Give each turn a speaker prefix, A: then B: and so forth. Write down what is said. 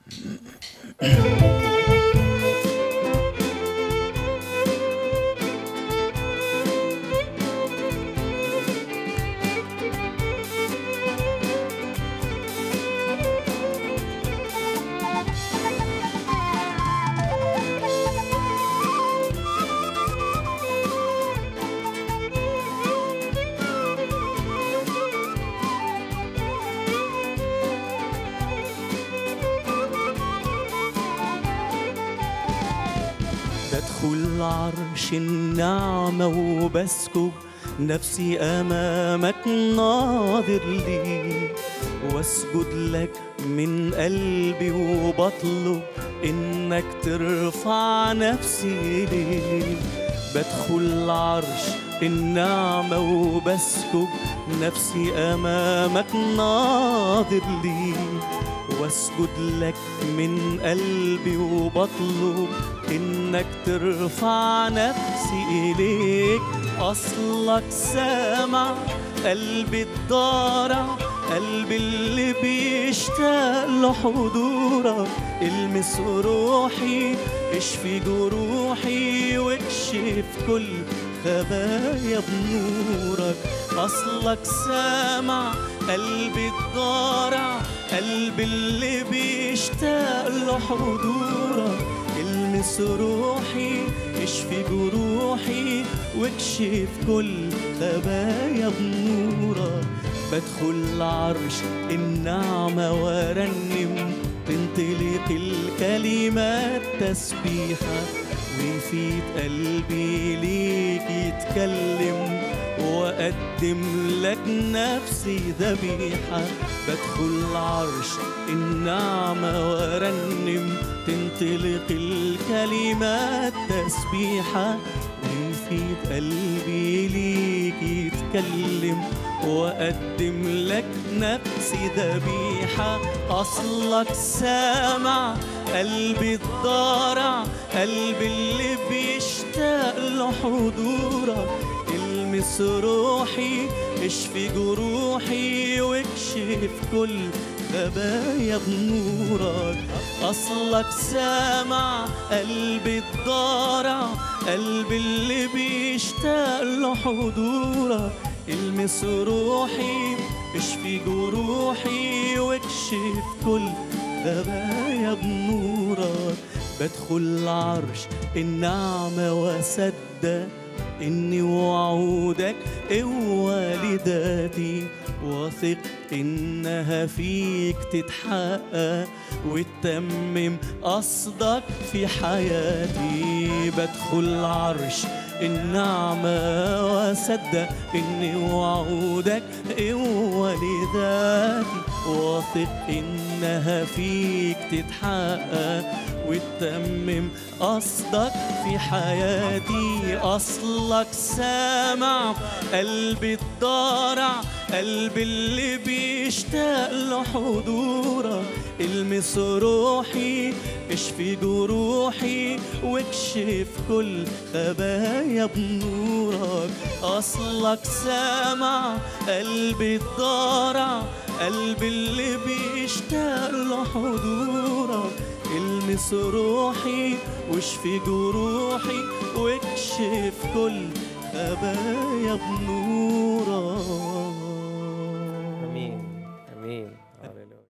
A: بدخل عرش النعمة وبسكب نفسي أمامك ناظر لي واسجد لك من قلبي وبطلب إنك ترفع نفسي ليك بدخل عرش النعمة وبسكب نفسي أمامك ناظر لي واسجد لك من قلبي وبطلب انك ترفع نفسي اليك اصلك سامع قلبي الضارع قلبي اللي بيشتاق لحضورك المس روحي اشفي جروحي واكشف كل خبايا بنورك اصلك سامع قلبي الضارع قلبي اللي بيشتاق لحضورك المس روحي اشفي جروحي واكشف كل خبايا بنورك بدخل عرش النعمة وارنم تنطلق الكلمات تسبيحة ويفيد قلبي ليك يتكلم وأقدم لك نفسي ذبيحة بدخل عرش النعمة وأرنم تنطلق الكلمات تسبيحة ويفيد قلبي ليك يتكلم وأقدم لك نفسي ذبيحة أصلك سامع قلبي الضارع قلبي اللي بيشتاق لحضورك المس روحي اشفي جروحي واكشف كل خبايا بنورك اصلك سامع قلبي الضارع قلبي اللي بيشتاق لحضورك المس روحي اشفي جروحي واكشف كل خبايا بنورك بدخل عرش النعمة وصدق إني وعودك والداتي واثق إنها فيك تتحقق وتتمم قصدك في حياتي بدخل عرش النعمة وصدق إني وعودك والداتي واثق إنها فيك تتحقق وتتمم قصدك في حياتي أصلك سامع قلبي الضارع قلبي اللي بيشتاق لحضورك المس روحي اشفي جروحي واكشف كل خبايا بنورك أصلك سامع قلبي الضارع قلبي اللي بيشتاق لحضورك المس روحي واشفي جروحي واكشف كل خبايا بنور